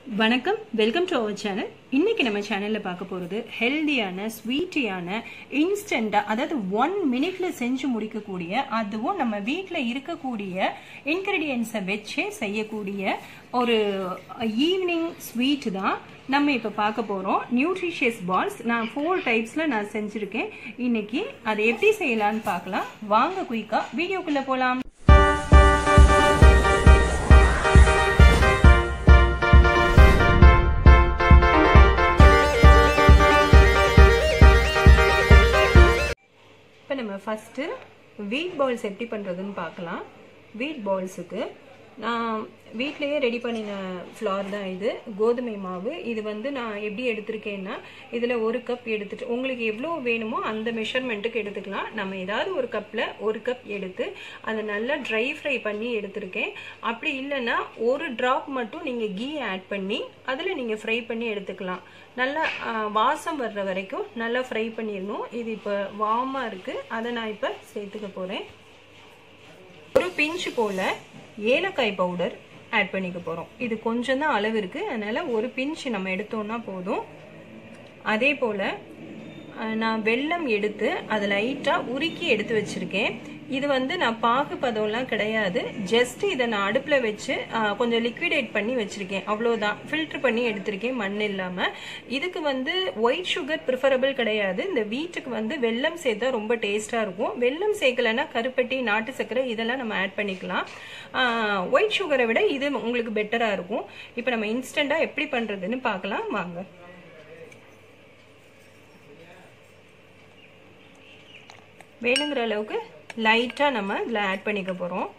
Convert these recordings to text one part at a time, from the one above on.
வணக்கம் welcome to our channel இன்னைக்கு நம்ம சேனல்ல பார்க்க போறது ஹெல்தியான ஸ்வீட்டியான இன்ஸ்டண்டா அதாவது ஒன் மினிட்ல செஞ்சு முடிக்கக்கூடிய அதுவும் நம்ம வீட்டில் இருக்கக்கூடிய இன்கிரீடியன்ஸை வச்சே செய்யக்கூடிய ஒரு ஈவினிங் ஸ்வீட் தான் நம்ம இப்போ பார்க்க போகிறோம் நியூட்ரிஷியஸ் பால்ஸ் நான் ஃபோர் டைப்ஸில் நான் செஞ்சுருக்கேன் இன்னைக்கு அதை எப்படி செய்யலான்னு பார்க்கலாம் வாங்க குயிக்காக வீடியோக்குள்ளே போகலாம் இப்போ நம்ம ஃபஸ்ட்டு வீட் பால்ஸ் எப்படி பண்ணுறதுன்னு பார்க்கலாம் வீட் பால்ஸுக்கு நான் வீட்லேயே ரெடி பண்ணின ஃப்ளார் தான் இது கோதுமை மாவு இது வந்து நான் எப்படி எடுத்திருக்கேன்னா இதில் ஒரு கப் எடுத்துட்டு உங்களுக்கு எவ்வளோ வேணுமோ அந்த மெஷர்மெண்ட்டுக்கு எடுத்துக்கலாம் நம்ம ஏதாவது ஒரு கப்பில் ஒரு கப் எடுத்து அதை நல்லா ட்ரை ஃப்ரை பண்ணி எடுத்திருக்கேன் அப்படி இல்லைன்னா ஒரு ட்ராப் மட்டும் நீங்கள் கீ ஆட் பண்ணி அதில் நீங்கள் ஃப்ரை பண்ணி எடுத்துக்கலாம் நல்லா வாசம் வர்ற வரைக்கும் நல்லா ஃப்ரை பண்ணிடணும் இது இப்போ வார்மாக இருக்குது அதை நான் இப்போ சேர்த்துக்க போகிறேன் ஒரு பிஞ்சு போல் ஏலக்காய் பவுடர் ஆட் பண்ணிக்க போகிறோம் இது கொஞ்சம் தான் அளவு இருக்குது அதனால் ஒரு பிஞ்ச் நம்ம எடுத்தோம்னா போதும் அதே போல் நான் வெல்லம் எடுத்து அதை லைட்டாக உருக்கி எடுத்து வச்சுருக்கேன் இது வந்து நான் பாகு பதம்லாம் கிடையாது ஜஸ்ட் இதை நான் அடுப்பில் வச்சு கொஞ்சம் லிக்விடேட் பண்ணி வச்சுருக்கேன் அவ்வளோதான் ஃபில்டர் பண்ணி எடுத்திருக்கேன் மண் இல்லாமல் இதுக்கு வந்து ஒயிட் சுகர் ப்ரிஃபரபிள் கிடையாது இந்த வீட்டுக்கு வந்து வெல்லம் சேர்த்தா ரொம்ப டேஸ்ட்டாக இருக்கும் வெல்லம் சேர்க்கலைன்னா கருப்பட்டி நாட்டு சர்க்கரை இதெல்லாம் நம்ம ஆட் பண்ணிக்கலாம் ஒயிட் சுகரை விட இது உங்களுக்கு பெட்டராக இருக்கும் இப்போ நம்ம இன்ஸ்டண்ட்டாக எப்படி பண்ணுறதுன்னு பார்க்கலாம் வாங்க வேணுங்கிற அளவுக்கு லைட்டாக நம்ம இதில் ஆட் பண்ணிக்க போகிறோம்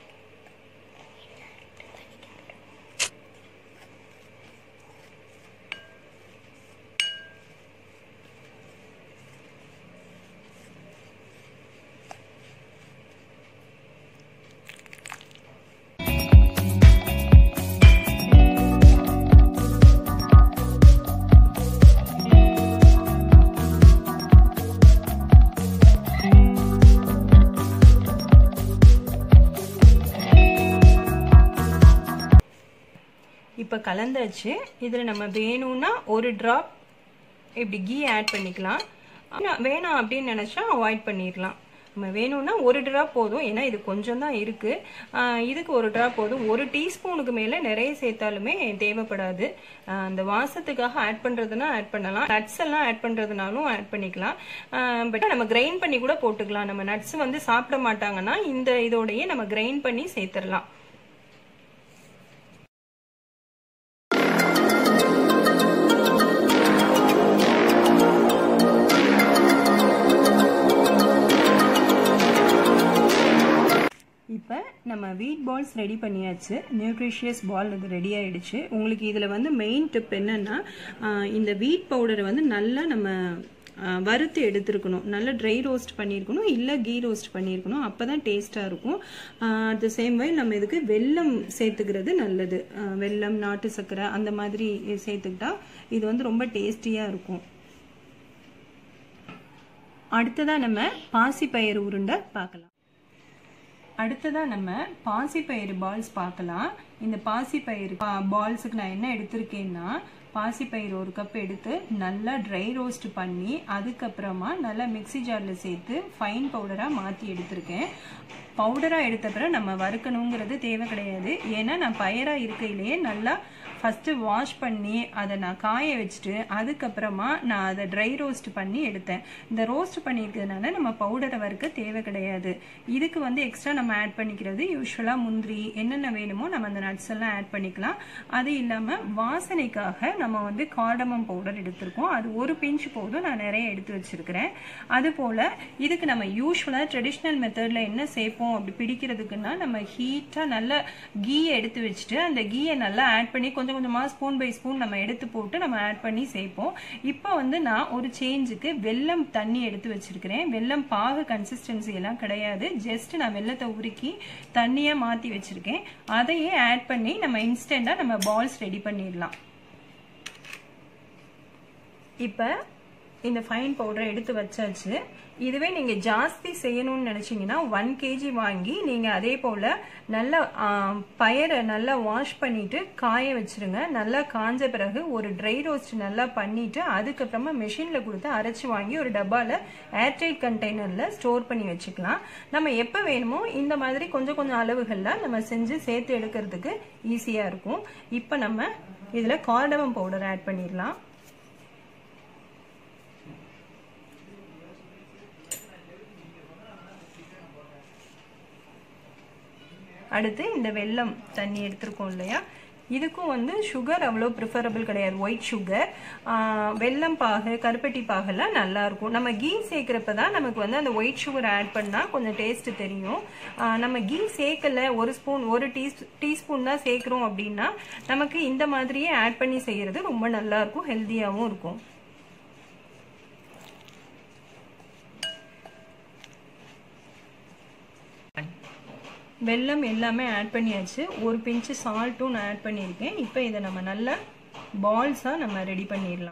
இப்போ கலந்தாச்சு இதில் நம்ம வேணும்னா ஒரு ட்ராப் இப்படி கீ ஆட் பண்ணிக்கலாம் வேணாம் அப்படின்னு நினச்சா அவாய்ட் பண்ணிடலாம் நம்ம வேணும்னா ஒரு ட்ராப் போதும் ஏன்னா இது கொஞ்சம் தான் இருக்குது இதுக்கு ஒரு ட்ராப் போதும் ஒரு டீஸ்பூனுக்கு மேலே நிறைய சேர்த்தாலுமே தேவைப்படாது அந்த வாசத்துக்காக ஆட் பண்ணுறதுனா ஆட் பண்ணலாம் நட்ஸ் எல்லாம் ஆட் பண்ணுறதுனாலும் ஆட் பண்ணிக்கலாம் பட் நம்ம கிரைண்ட் பண்ணி கூட போட்டுக்கலாம் நம்ம நட்ஸ் வந்து சாப்பிட மாட்டாங்கன்னா இந்த இதோடையே நம்ம கிரைண்ட் பண்ணி சேர்த்துடலாம் இப்போ நம்ம வீட் பால்ஸ் ரெடி பண்ணியாச்சு நியூட்ரிஷியஸ் பால் இது ரெடி ஆயிடுச்சு உங்களுக்கு இதில் வந்து மெயின் டிப் என்னன்னா இந்த வீட் பவுடரை வந்து நல்லா நம்ம வறுத்து எடுத்துருக்கணும் நல்லா ட்ரை ரோஸ்ட் பண்ணியிருக்கணும் இல்லை கீ ரோஸ்ட் பண்ணியிருக்கணும் அப்போ தான் டேஸ்ட்டாக இருக்கும் அட் த சேம் வே நம்ம இதுக்கு வெல்லம் சேர்த்துக்கிறது நல்லது வெல்லம் நாட்டு சர்க்கரை அந்த மாதிரி சேர்த்துக்கிட்டா இது வந்து ரொம்ப டேஸ்டியாக இருக்கும் அடுத்ததாக நம்ம பாசிப்பயிறு உருண்டை பார்க்கலாம் அடுத்ததாக நம்ம பாசிப்பயிறு பால்ஸ் பார்க்கலாம் இந்த பாசிப்பயிறு பால்ஸுக்கு நான் என்ன எடுத்திருக்கேன்னா பாசிப்பயிறு ஒரு கப் எடுத்து நல்லா ட்ரை ரோஸ்ட் பண்ணி அதுக்கப்புறமா நல்லா மிக்சி ஜாரில் சேர்த்து ஃபைன் பவுடராக மாற்றி எடுத்திருக்கேன் பவுடராக எடுத்த பிறகு நம்ம வறுக்கணுங்கிறது தேவை கிடையாது ஏன்னா நான் பயராக இருக்கையிலேயே நல்லா ஃபஸ்ட்டு வாஷ் பண்ணி அதை நான் காய வச்சுட்டு அதுக்கப்புறமா நான் அதை ட்ரை ரோஸ்ட் பண்ணி எடுத்தேன் இந்த ரோஸ்ட் பண்ணியிருக்கிறதுனால நம்ம பவுடரை வறுக்க தேவை கிடையாது இதுக்கு வந்து எக்ஸ்ட்ரா நம்ம ஆட் பண்ணிக்கிறது யூஸ்வலாக முந்திரி என்னென்ன வேணுமோ நம்ம அந்த நட்ஸ் எல்லாம் ஆட் பண்ணிக்கலாம் அது இல்லாமல் வாசனைக்காக நம்ம வந்து கார்டமம் பவுடர் எடுத்திருக்கோம் அது ஒரு பிஞ்ச் போதும் நான் நிறைய எடுத்து வச்சிருக்கிறேன் அது போல் இதுக்கு நம்ம யூஸ்வலாக ட்ரெடிஷ்னல் மெத்தடில் என்ன சேர்ப்போம் அப்படி பிடிக்கிறதுக்குன்னா நம்ம ஹீட்டாக நல்ல கீயை எடுத்து வச்சுட்டு அந்த கீயை நல்லா ஆட் பண்ணி கொஞ்சம் கொஞ்சமாக ஸ்பூன் பை ஸ்பூன் நம்ம எடுத்து போட்டு நம்ம ஆட் பண்ணி சேர்ப்போம் இப்போ வந்து நான் ஒரு சேஞ்சுக்கு வெல்லம் தண்ணி எடுத்து வச்சிருக்கிறேன் வெல்லம் பாகு கன்சிஸ்டன்சி எல்லாம் கிடையாது ஜஸ்ட் நான் வெள்ளத்தை உருக்கி தண்ணியாக மாற்றி வச்சிருக்கேன் அதையே ஆட் பண்ணி நம்ம இன்ஸ்டண்ட்டாக நம்ம பால்ஸ் ரெடி பண்ணிடலாம் இப்போ இந்த ஃபைன் பவுடரை எடுத்து வச்சாச்சு இதுவே நீங்கள் ஜாஸ்தி செய்யணும்னு நினச்சிங்கன்னா ஒன் கேஜி வாங்கி நீங்கள் அதே போல் நல்லா பயரை நல்லா வாஷ் பண்ணிவிட்டு காய வச்சுருங்க நல்லா காஞ்ச பிறகு ஒரு ட்ரை ரோஸ்ட் நல்லா பண்ணிவிட்டு அதுக்கப்புறமா மிஷினில் கொடுத்து அரைச்சி வாங்கி ஒரு டப்பாவில் ஏர்டைட் கண்டெய்னரில் ஸ்டோர் பண்ணி வச்சுக்கலாம் நம்ம எப்போ வேணுமோ இந்த மாதிரி கொஞ்சம் கொஞ்சம் அளவுகளில் நம்ம செஞ்சு சேர்த்து எடுக்கிறதுக்கு ஈஸியாக இருக்கும் இப்போ நம்ம இதில் கார்டமம் பவுடர் ஆட் பண்ணிடலாம் அடுத்து இந்த வெல்லம் தண்ணி எடுத்திருக்கோம் இல்லையா இதுக்கும் வந்து சுகர் அவ்வளோ ப்ரிஃபரபிள் கிடையாது ஒயிட் சுகர் வெல்லம் பாகு கருப்பட்டி பாகெல்லாம் நல்லா இருக்கும் நம்ம கீ சேர்க்குறப்ப தான் நமக்கு வந்து அந்த ஒயிட் சுகர் ஆட் பண்ணால் கொஞ்சம் டேஸ்ட் தெரியும் நம்ம கீ சேர்க்கல ஒரு ஸ்பூன் ஒரு டீ டீஸ்பூன் தான் சேர்க்குறோம் அப்படின்னா நமக்கு இந்த மாதிரியே ஆட் பண்ணி செய்கிறது ரொம்ப நல்லா இருக்கும் ஹெல்த்தியாகவும் இருக்கும் வெல்லம் எல்லாமே ஆட் பண்ணியாச்சு ஒரு பிஞ்சு சால்ட்டும் நான் ஆட் பண்ணியிருக்கேன் இப்போ இதை நம்ம நல்லா பால்ஸாக நம்ம ரெடி பண்ணிடலாம்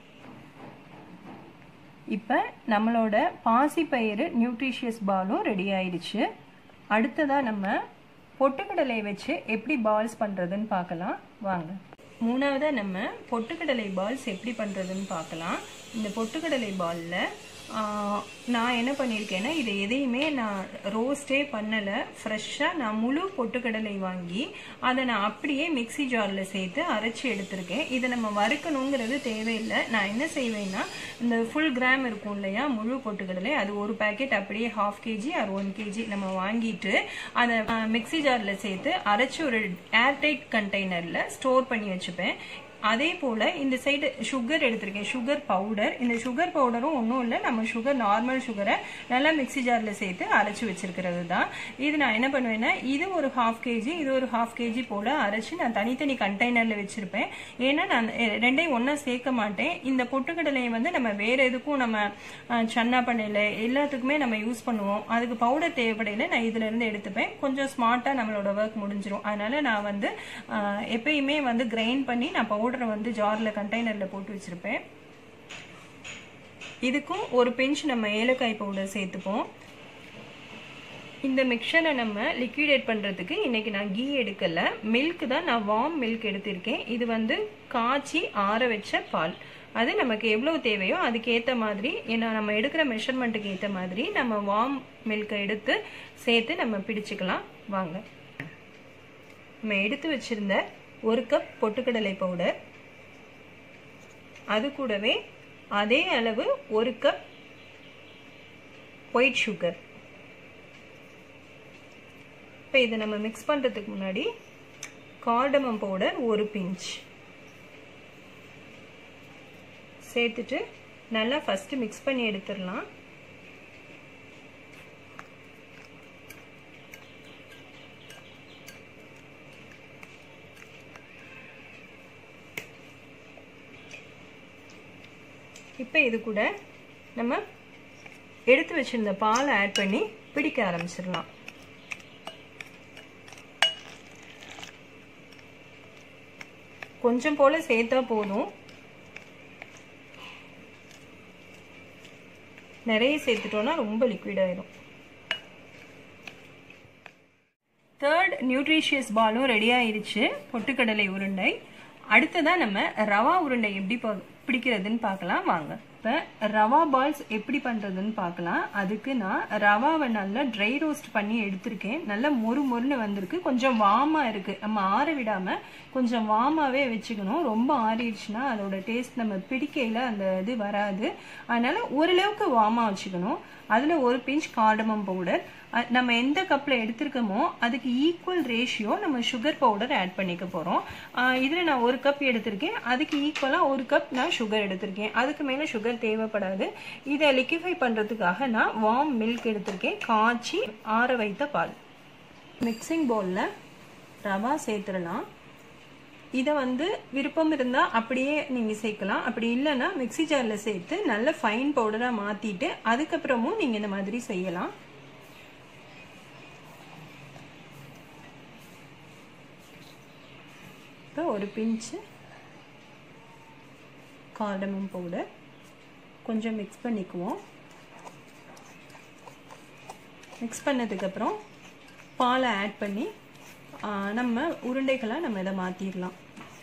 இப்போ நம்மளோட பாசிப்பயிறு நியூட்ரிஷியஸ் பாலும் ரெடி ஆயிடுச்சு அடுத்ததாக நம்ம பொட்டுக்கடலை வச்சு எப்படி பால்ஸ் பண்ணுறதுன்னு பார்க்கலாம் வாங்க மூணாவதாக நம்ம பொட்டுக்கடலை பால்ஸ் எப்படி பண்ணுறதுன்னு பார்க்கலாம் இந்த பொட்டுக்கடலை பாலில் நான் என்ன பண்ணியிருக்கேன்னா இதை எதையுமே நான் ரோஸ்டே பண்ணலை ஃப்ரெஷ்ஷாக நான் முழு பொட்டுக்கடலை வாங்கி அதை நான் அப்படியே மிக்சி ஜாரில் சேர்த்து அரைச்சி எடுத்திருக்கேன் இதை நம்ம வறுக்கணுங்கிறது தேவையில்லை நான் என்ன செய்வேன்னா இந்த ஃபுல் கிராம் இருக்கும் இல்லையா முழு பொட்டுக்கடலை அது ஒரு பேக்கெட் அப்படியே half KG or one KG நம்ம வாங்கிட்டு அதை மிக்சி ஜாரில் சேர்த்து அரைச்சி ஒரு ஏர்டைட் கண்டெய்னரில் ஸ்டோர் பண்ணி வச்சுப்பேன் அதே போல் இந்த சைடு சுகர் எடுத்திருக்கேன் சுகர் பவுடர் இந்த சுகர் பவுடரும் ஒன்றும் இல்லை நம்ம சுகர் நார்மல் சுகரை நல்லா மிக்சி ஜாரில் சேர்த்து அரைச்சி வச்சிருக்கிறது தான் இது நான் என்ன பண்ணுவேன்னா இது ஒரு ஹாஃப் கேஜி இது ஒரு ஹாஃப் கேஜி போல் அரைச்சி நான் தனித்தனி கண்டெய்னரில் வச்சுருப்பேன் ஏன்னா நான் ரெண்டையும் ஒன்றா சேர்க்க மாட்டேன் இந்த பொட்டுக்கடலையை வந்து நம்ம வேறு எதுக்கும் நம்ம சன்னா பண்ணையில் எல்லாத்துக்குமே நம்ம யூஸ் பண்ணுவோம் அதுக்கு பவுடர் தேவைப்படையில் நான் இதிலேருந்து எடுத்துப்பேன் கொஞ்சம் ஸ்மார்ட்டாக நம்மளோட ஒர்க் முடிஞ்சிரும் அதனால் நான் வந்து எப்பயுமே வந்து கிரைண்ட் பண்ணி நான் பவுடர் பவுடரை வந்து ஜாரில் கண்டெய்னரில் போட்டு வச்சுருப்பேன் இதுக்கும் ஒரு பிஞ்ச் நம்ம ஏலக்காய் பவுடர் சேர்த்துப்போம் இந்த மிக்சரை நம்ம லிக்விடேட் பண்ணுறதுக்கு இன்றைக்கி நான் கீ எடுக்கலை மில்க் தான் நான் வார்ம் மில்க் எடுத்திருக்கேன் இது வந்து காய்ச்சி ஆற வச்ச பால் அது நமக்கு எவ்வளோ தேவையோ அதுக்கு ஏற்ற மாதிரி ஏன்னா நம்ம எடுக்கிற மெஷர்மெண்ட்டுக்கு ஏற்ற மாதிரி நம்ம வார்ம் மில்கை எடுத்து சேர்த்து நம்ம பிடிச்சிக்கலாம் வாங்க நம்ம எடுத்து வச்சுருந்த ஒரு கப் பொட்டுக்கடலை பவுடர் அது கூடவே அதே அளவு ஒரு கப் ஒயிட் சுகர் இப்போ இதை நம்ம மிக்ஸ் பண்ணுறதுக்கு முன்னாடி கார்டமம் பவுடர் ஒரு பிஞ்ச் சேர்த்துட்டு நல்லா ஃபஸ்ட்டு மிக்ஸ் பண்ணி எடுத்துடலாம் இப்போ இது கூட நம்ம எடுத்து வச்சிருந்த பாலை ஆட் பண்ணி பிடிக்க ஆரம்பிச்சிடலாம் கொஞ்சம் போல சேர்த்தா போதும் நிறைய சேர்த்துட்டோம்னா ரொம்ப லிக்விட் ஆயிடும் தேர்ட் நியூட்ரிஷியஸ் பாலும் ரெடி ஆயிருச்சு பொட்டுக்கடலை உருண்டை அடுத்ததான் நம்ம ரவா உருண்டை எப்படி பிடிக்கிறதுன்னு பார்க்கலாம் வாங்க இப்போ ரவா பால்ஸ் எப்படி பண்ணுறதுன்னு பார்க்கலாம் அதுக்கு நான் ரவாவை நல்லா ட்ரை ரோஸ்ட் பண்ணி எடுத்திருக்கேன் நல்லா மொறு மொறுன்னு வந்திருக்கு கொஞ்சம் வாமாக இருக்குது நம்ம ஆற விடாமல் கொஞ்சம் வாமாவே வச்சுக்கணும் ரொம்ப ஆறிடுச்சுன்னா அதோட டேஸ்ட் நம்ம பிடிக்கையில் அந்த இது வராது அதனால் ஓரளவுக்கு வாமாக வச்சுக்கணும் அதில் ஒரு பிஞ்ச் கார்டமம் பவுடர் நம்ம எந்த கப்பில் எடுத்திருக்கோமோ அதுக்கு ஈக்குவல் ரேஷியோ நம்ம சுகர் பவுடர் ஆட் பண்ணிக்க போகிறோம் இதில் நான் ஒரு கப் எடுத்திருக்கேன் அதுக்கு ஈக்குவலாக ஒரு கப் நான் சுகர் எடுத்திருக்கேன் அதுக்கு மேலே சுகர் தேவைப்படாது இதை லிக்விஃபை பண்ணுறதுக்காக நான் வார்ம் மில்க் எடுத்திருக்கேன் காய்ச்சி ஆற வைத்த பால் மிக்சிங் பவுலில் ரவா சேர்த்துடலாம் இதை வந்து விருப்பம் இருந்தால் அப்படியே நீங்கள் சேர்க்கலாம் அப்படி இல்லைன்னா மிக்சி ஜாரில் சேர்த்து நல்ல ஃபைன் பவுடராக மாற்றிட்டு அதுக்கப்புறமும் நீங்கள் இந்த மாதிரி செய்யலாம் இப்போ ஒரு பிஞ்சு கார்டமம் பவுடர் கொஞ்சம் மிக்ஸ் பண்ணிக்குவோம் மிக்ஸ் பண்ணதுக்கப்புறம் பாலை ஆட் பண்ணி நம்ம உருண்டைகளாக நம்ம இதை மாற்றிடலாம்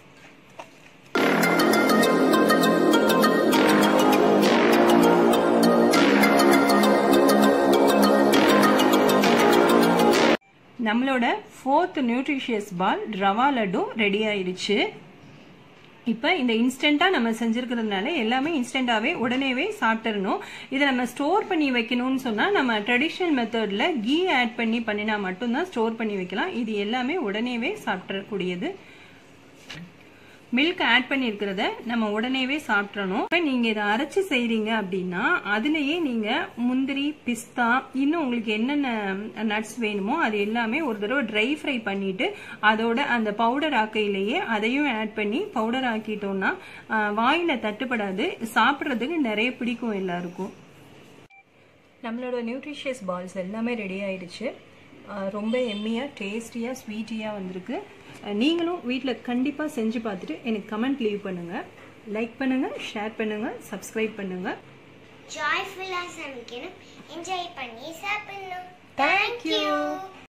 நம்மளோட fourth nutritious ball rava laddu ready ஆயிடுச்சு இப்போ இந்த இன்ஸ்டண்ட்டாக நம்ம செஞ்சுருக்கிறதுனால எல்லாமே இன்ஸ்டண்ட்டாகவே உடனேவே சாப்பிட்டுறணும் இதை நம்ம ஸ்டோர் பண்ணி வைக்கணும்னு சொன்னால் நம்ம ட்ரெடிஷ்னல் மெத்தடில் கீ ஆட் பண்ணி பண்ணினா மட்டும்தான் ஸ்டோர் பண்ணி வைக்கலாம் இது எல்லாமே உடனேவே சாப்பிட்றக்கூடியது மில்க் ஆட் பண்ணியிருக்கிறத நம்ம உடனேவே சாப்பிட்றணும் இப்போ நீங்கள் இதை அரைச்சி செய்கிறீங்க அப்படின்னா அதுலேயே நீங்கள் முந்திரி பிஸ்தா இன்னும் உங்களுக்கு என்னென்ன நட்ஸ் வேணுமோ அது எல்லாமே ஒரு தடவை ட்ரை ஃப்ரை பண்ணிட்டு அதோட அந்த பவுடர் ஆக்கையிலேயே அதையும் ஆட் பண்ணி பவுடர் ஆக்கிட்டோம்னா வாயில் தட்டுப்படாது சாப்பிட்றதுக்கு நிறைய பிடிக்கும் எல்லாருக்கும் நம்மளோட நியூட்ரிஷியஸ் பால்ஸ் எல்லாமே ரெடி ஆயிடுச்சு ரொம்ப எம்மியாக டேஸ்டியாக ஸ்வீட்டியாக வந்திருக்கு நீங்களும் வீட்டில் கண்டிப்பாக செஞ்சு பார்த்துட்டு எனக்கு கமெண்ட் லீவ் பண்ணுங்கள் லைக் பண்ணுங்கள் ஷேர் பண்ணுங்கள் சப்ஸ்கிரைப் பண்ணுங்கள் ஜாய்ஃபுல்லாக சமைக்கணும் என்ஜாய் பண்ணி சாப்பிடணும் Thank you. தேங்க்யூ